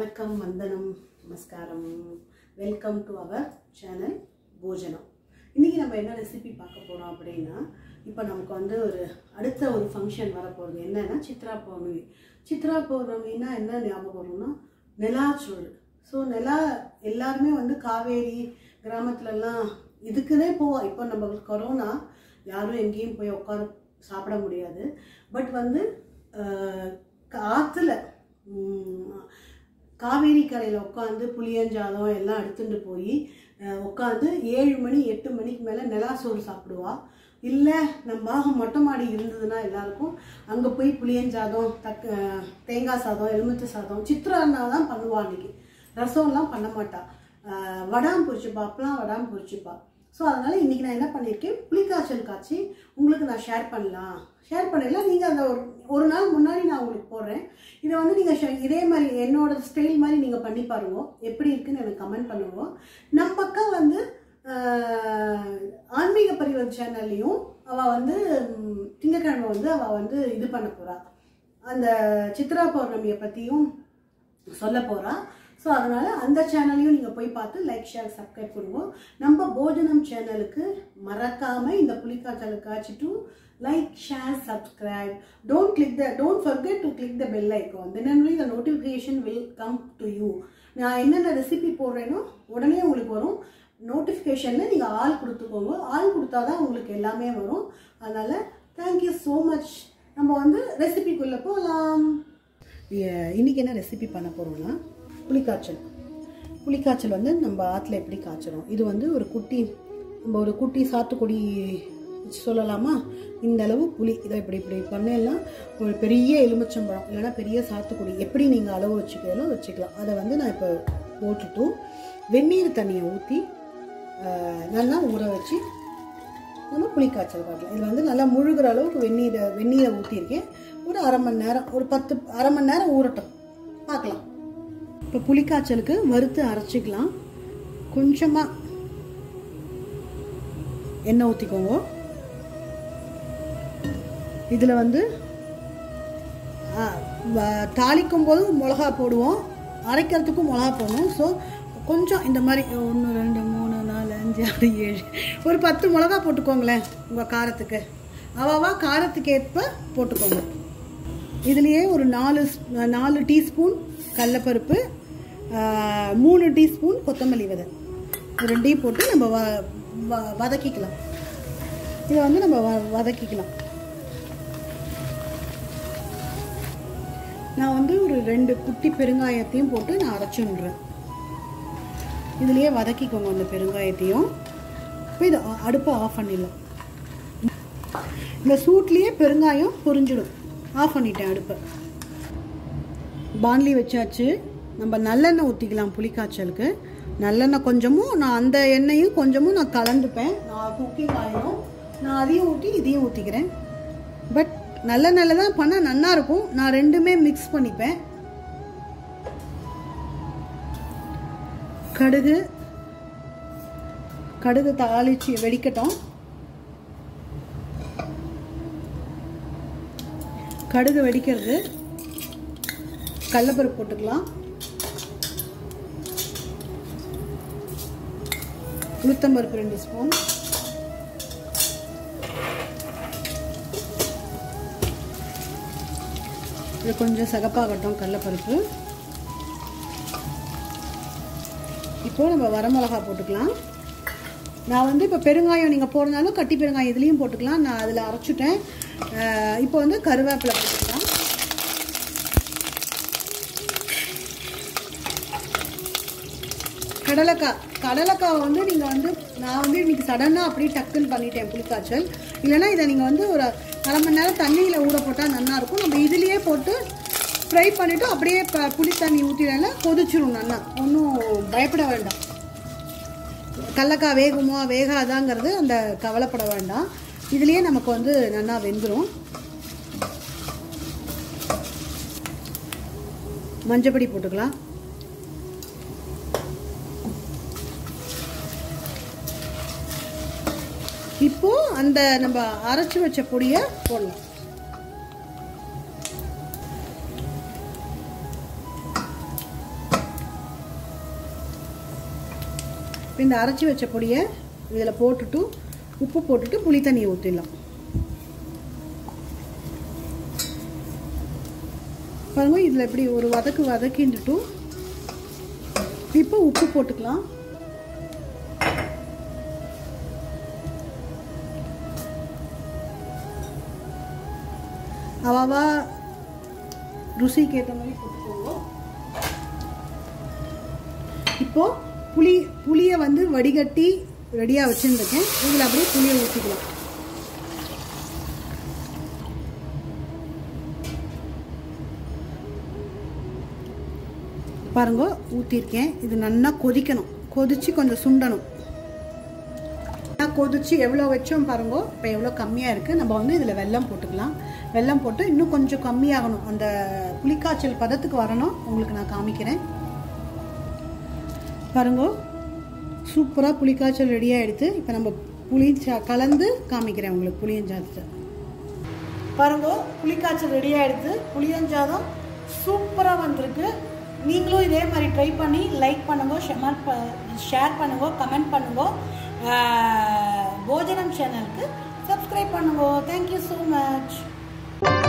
வணக்கம் வந்தனம் நமஸ்காரம் வெல்கம் டு அவர் சேனல் போஜனம் இன்றைக்கி நம்ம என்ன ரெசிபி பார்க்க போகிறோம் அப்படின்னா இப்போ நமக்கு வந்து ஒரு அடுத்த ஒரு ஃபங்க்ஷன் வரப்போகுது என்னன்னா சித்ரா பௌர்ணமி சித்ரா பௌர்ணமின்னா என்ன ஞாபகம் வரும்னா நிலாச்சோறு ஸோ நிலா எல்லாருமே வந்து காவேரி கிராமத்துலலாம் இதுக்குன்னே போவோம் இப்போ நம்ம கொரோனா யாரும் எங்கேயும் போய் உட்கார சாப்பிட முடியாது பட் வந்து ஆஹ், காத்துல உம், காவேரி கரையில் உட்காந்து புளியஞ்சாதம் எல்லாம் எடுத்துட்டு போய் உட்காந்து ஏழு மணி எட்டு மணிக்கு மேலே நிலாசோறு சாப்பிடுவா இல்லை நம்ம மொட்டை மாடி இருந்ததுன்னா எல்லாருக்கும் அங்கே போய் புளியஞ்சாதம் தக்க தேங்காய் சாதம் எலுமிச்சை சாதம் சித்திரானா தான் பண்ணுவா அன்னைக்கு ரசம்லாம் பண்ண மாட்டா ஆஹ் வடாம் பொரிச்சுப்பா அப்பெல்லாம் வடாம் பொரிச்சுப்பா ஸோ அதனால இன்னைக்கு நான் என்ன பண்ணியிருக்கேன் புளிக்காய்ச்சல் காய்ச்சி உங்களுக்கு நான் ஷேர் பண்ணலாம் ஷேர் பண்ணல நீங்கள் அந்த ஒரு ஒரு நாள் முன்னாடி நான் உங்களுக்கு போடுறேன் இதை வந்து நீங்கள் இதே மாதிரி என்னோட ஸ்டைல் மாதிரி நீங்கள் பண்ணி பாருங்க எப்படி இருக்குன்னு எனக்கு கமெண்ட் பண்ணுங்க நம்ம பக்கம் வந்து ஆஹ், ஆன்மீக பரிவர் சேனல்லையும் அவள் வந்து ம், திங்கட்கிழமை வந்து அவள் வந்து இது பண்ண போறா அந்த சித்ரா பௌர்ணமியை பற்றியும் சொல்ல போறா ஸோ அதனால அந்த சேனலையும் நீங்கள் போய் பார்த்து லைக் ஷேர் சப்ஸ்கிரைப் பண்ணுவோம் நம்ம போஜனம் சேனலுக்கு மறக்காம இந்த புலிக்காய்ச்சல் காய்ச்சிட்டு like share subscribe don't click the don't forget to click the bell icon then only the notification will come to you நான் என்னென்ன ரெசிபி போடுறேனோ உடனே உங்களுக்கு வரும் நோட்டிஃபிகேஷனில் நீங்கள் ஆள் கொடுத்துக்கோங்க ஆள் கொடுத்தா தான் உங்களுக்கு எல்லாமே வரும் அதனால் தேங்க்யூ ஸோ மச் நம்ம வந்து ரெசிபிக்குள்ளே போகலாம் இன்றைக்கி என்ன ரெசிபி பண்ண போகிறோம்னா புளிக்காய்ச்சல் புளிக்காய்ச்சல் வந்து நம்ம ஆற்றுல எப்படி காய்ச்சறோம் இது வந்து ஒரு குட்டி நம்ம ஒரு குட்டி சாத்துக்குடி சொல்லலாமா இந்த அளவு புளி இதை இப்படி இப்படி பண்ணலாம் ஒரு பெரிய எலுமிச்சம்பழம் இல்லைன்னா பெரிய சாத்துக்குடி எப்படி நீங்கள் அளவு வச்சுக்கிறதோ வச்சுக்கலாம் அதை வந்து நான் இப்போ போட்டுட்டு வெந்நீர் தண்ணியை ஊற்றி நல்லா ஊற வச்சு நம்ம புளிக்காய்ச்சல் காட்டலாம் இது வந்து நல்லா முழுகிற அளவுக்கு வெந்நீரை வெந்நீரை ஊற்றிருக்கேன் ஒரு அரை மணி நேரம் ஒரு பத்து அரை மணி நேரம் ஊறட்டும் பார்க்கலாம் இப்போ புளிக்காய்ச்சலுக்கு வறுத்து அரைச்சிக்கலாம் கொஞ்சமாக எண்ணெய் ஊற்றிக்கோங்க இதில் வந்து ஆ, வ- தாளிக்கும் போது மிளகா போடுவோம் அரைக்கிறதுக்கும் மிளகா போடணும் ஸோ கொஞ்சம் இந்த மாதிரி ஒன்று ரெண்டு மூணு நாலு அஞ்சு ஆறு ஏழு ஒரு பத்து மிளகா போட்டுக்கோங்களேன் உங்கள் காரத்துக்கு அவாவா காரத்துக்கு ஏற்ப போட்டுக்கோங்க இதுலேயே ஒரு நாலு ஸ்- நாலு டீஸ்பூன் கடலப்பருப்பு ஆ, மூணு டீஸ்பூன் கொத்தமல்லி விதை இது ரெண்டையும் போட்டு நம்ம வ வ- வதக்கிக்கலாம் இதை வந்து நம்ம வ வதக்கிக்கலாம் நான் வந்து ஒரு ரெண்டு குட்டி பெருங்காயத்தையும் போட்டு நான் அரைச்சி விடுறேன் இதுலேயே வதக்கிக்கோங்க அந்த பெருங்காயத்தையும் இப்போ இதை அ- அடுப்பை ஆஃப் பண்ணிடலாம் இந்த சூட்லேயே பெருங்காயம் பொரிஞ்சிடும் ஆஃப் பண்ணிட்டேன் அடுப்பை பாண்லி வச்சாச்சு நம்ம நல்லெண்ணெய் ஊற்றிக்கலாம் புளிக்காய்ச்சலுக்கு நல்லெண்ணெய் கொஞ்சமும் நான் அந்த எண்ணெயும் கொஞ்சமும் நான் கலந்துப்பேன் நான் குக்கிங் ஆயிடும் நான் அதையும் ஊற்றி இதையும் ஊற்றிக்கிறேன் பட் நல்லெண்ணெயில் தான் பண்ணால் நல்லா இருக்கும் நான் ரெண்டுமே மிக்ஸ் பண்ணிப்பேன் கடுகு கடுகு தாளிச்சு வெடிக்கட்டும் கடுகு வெடிக்கிறது கடலப்பருப்பு போட்டுக்கலாம் உளுத்தம்பருப்பு ரெண்டு ஸ்பூன் இது கொஞ்சம் சகப்பாகட்டும் கடலப்பருப்பு இப்போ நம்ம வரமிளகா போட்டுக்கலாம் நான் வந்து இப்போ பெருங்காயம் நீங்கள் போடுறதாலும் கட்டி பெருங்காயம் இதுலேயும் போட்டுக்கலாம் நான் அதில் அரைச்சிட்டேன் அஹ் இப்போ வந்து கருவேப்பிலை போட்டுக்கலாம் கடலைக்காய் கடலைக்காய் வந்து நீங்கள் வந்து நான் வந்து இன்னைக்கு சடனாக அப்படியே டக்குன்னு பண்ணிட்டேன் புளிக்காய்ச்சல் இல்லைன்னா இதை நீங்கள் வந்து ஒரு அரை மணி நேரம் தண்ணியில் ஊற போட்டால் நல்லா இருக்கும் நம்ம இதுலேயே போட்டு ஃப்ரை பண்ணிவிட்டு அப்படியே ப புளி தண்ணி ஊற்றிடல கொதிச்சிரும் நல்லா ஒன்றும் பயப்பட வேண்டாம் கடலக்காய் வேகுமா வேகாதாங்கிறது அந்த கவலைப்பட வேண்டாம் இதுலேயே நமக்கு வந்து நல்லா வெந்துடும் மஞ்சப்பொடி போட்டுக்கலாம் இப்போ அந்த நம்ம அரைச்சி வச்ச பொடியை போடலாம் இப்போ இந்த அரைச்சி வச்ச பொடியை இதில் போட்டுட்டு உப்பு போட்டுட்டு புளி தண்ணியை ஊற்றிடலாம் பாருங்க இதில் இப்படி ஒரு வதக்கு வதக்கிண்டுட்டு இப்போ உப்பு போட்டுக்கலாம் அவாவா ருசிக்கு ஏற்ற மாதிரி போட்டுக்கோங்க இப்போ புளி புளியை வந்து வடிகட்டி ரெடியாக வச்சுருந்துருக்கேன் இதில் அப்படியே புளியை ஊற்றிக்கலாம் பாருங்க ஊற்றிருக்கேன் இது நல்லா கொதிக்கணும் கொதித்து கொஞ்சம் சுண்டணும் நல்லா கொதிச்சு எவ்வளோ வச்சோம் பாருங்க இப்போ எவ்வளோ கம்மியாக இருக்குது நம்ம வந்து இதில் வெல்லம் போட்டுக்கலாம் வெல்லம் போட்டு இன்னும் கொஞ்சம் கம்மியாகணும் அந்த புளிக்காய்ச்சல் பதத்துக்கு வரணும் உங்களுக்கு நான் காமிக்கிறேன் பாருங்க சூப்பராக புளிக்காய்ச்சல் ரெடியாக எடுத்து இப்போ நம்ம புளி கலந்து காமிக்கிறேன் உங்களுக்கு புளியஞ்சாதத்தை பாருங்க புளிக்காய்ச்சல் ரெடியாக எடுத்து புளியஞ்சாதம் சூப்பராக வந்திருக்கு நீங்களும் இதே மாதிரி ட்ரை பண்ணி லைக் பண்ணுங்க ஷெமர் ப ஷேர் பண்ணுங்க கமெண்ட் பண்ணுங்க போஜனம் சேனலுக்கு சப்ஸ்கிரைப் பண்ணுங்க தேங்க்யூ ஸோ மச்